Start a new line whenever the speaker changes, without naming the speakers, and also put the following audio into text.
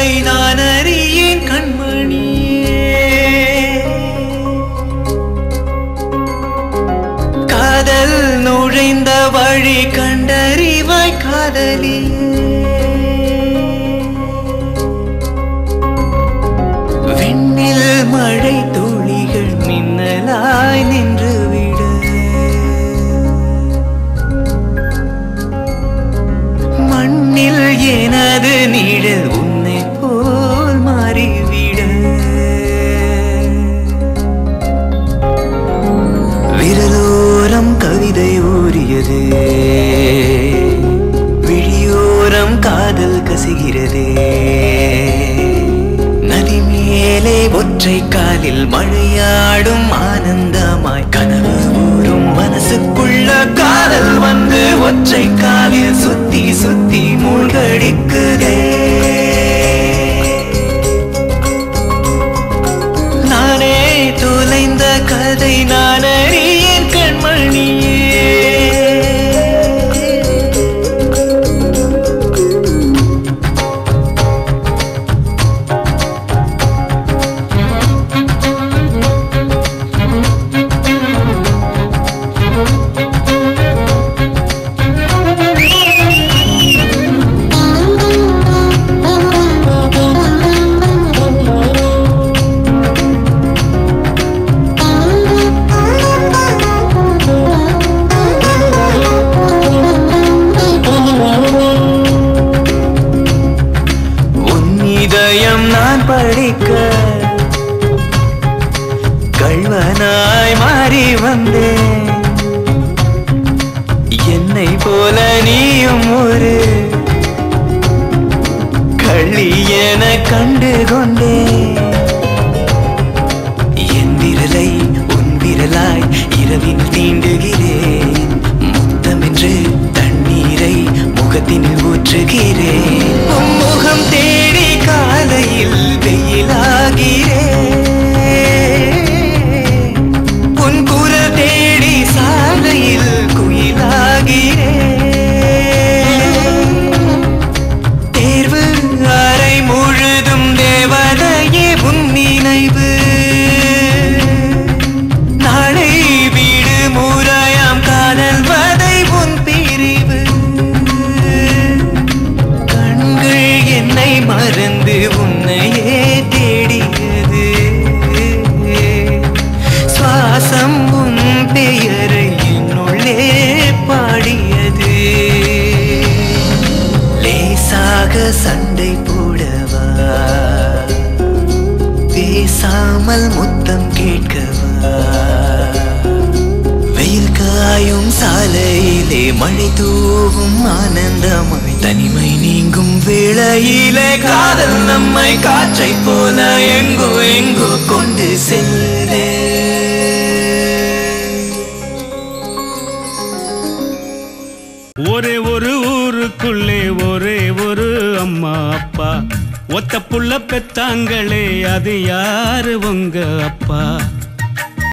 கதை நான் அறியேன் கண்மணியே காதல் நுழைந்த வழி கண்டறிவாய் காதலியே விண்ணில் மழை துளிகள் மின்னலாய் நின்றுவிட மண்ணில் எனது நிழல் உன்னை போல் மாறிவிட விரலோரம் கவிதை ஊறியது விழியோரம் காதல் கசிகிறதே நதி மேலே ஒற்றை காலில் மழையாடும் ஆனந்தமாய் கனவு ஊறும் மனசுக்குள்ள காதல் வந்து ஒற்றை காலில் சுத்தி சுத்தி மூழ்கடிக்குதே நானே தொலைந்த கதை நான் அறியேன் கண்மணியே உன் இதயம் நான் படிக்க கள்வனாய் மாறி வந்தேன் என்னை போல நீயும் ஒரு கள்ளி என கண்டு கொண்டேன் என் விரலை உன் விரலாய் இரவின் தீண்டுகிறேன் முத்தமென்று தண்ணீரை முகத்தினில் ஊற்றுகிறேன் உன் முகம் தேடி காலையில் வெயிலாகிறேன் உன் குரல் தேடி சாலையில் குயிலாகிறேன் தேர்வு அறை முழுதும் தேவதையே உன் நினைவு நாளை வீடு முறையாம் காதல் வதை உன் பிரிவு கண்கள் என்னை மறந்து உன்னையே தேடியது சுவாசம் உன் பெயரை என்னுள்ளே பாடியது லேசாக சண்டை போடவா பேசாமல் முத்தம் கேட்கவா வெயில் காயும் சாலையிலே மழை தூவும் ஆனந்தமாய் தனிமை நீங்கும் வேளையிலே காதல் நம்மை காற்றை போல எங்கோ எங்கோ கொண்டு செல்லே
ஒரே ஒரு ஊருக்குள்ளே ஒரே ஒரு அம்மா அப்பா ஒத்த புள்ள பெத்தாங்களே அது யாரு உங்க அப்பா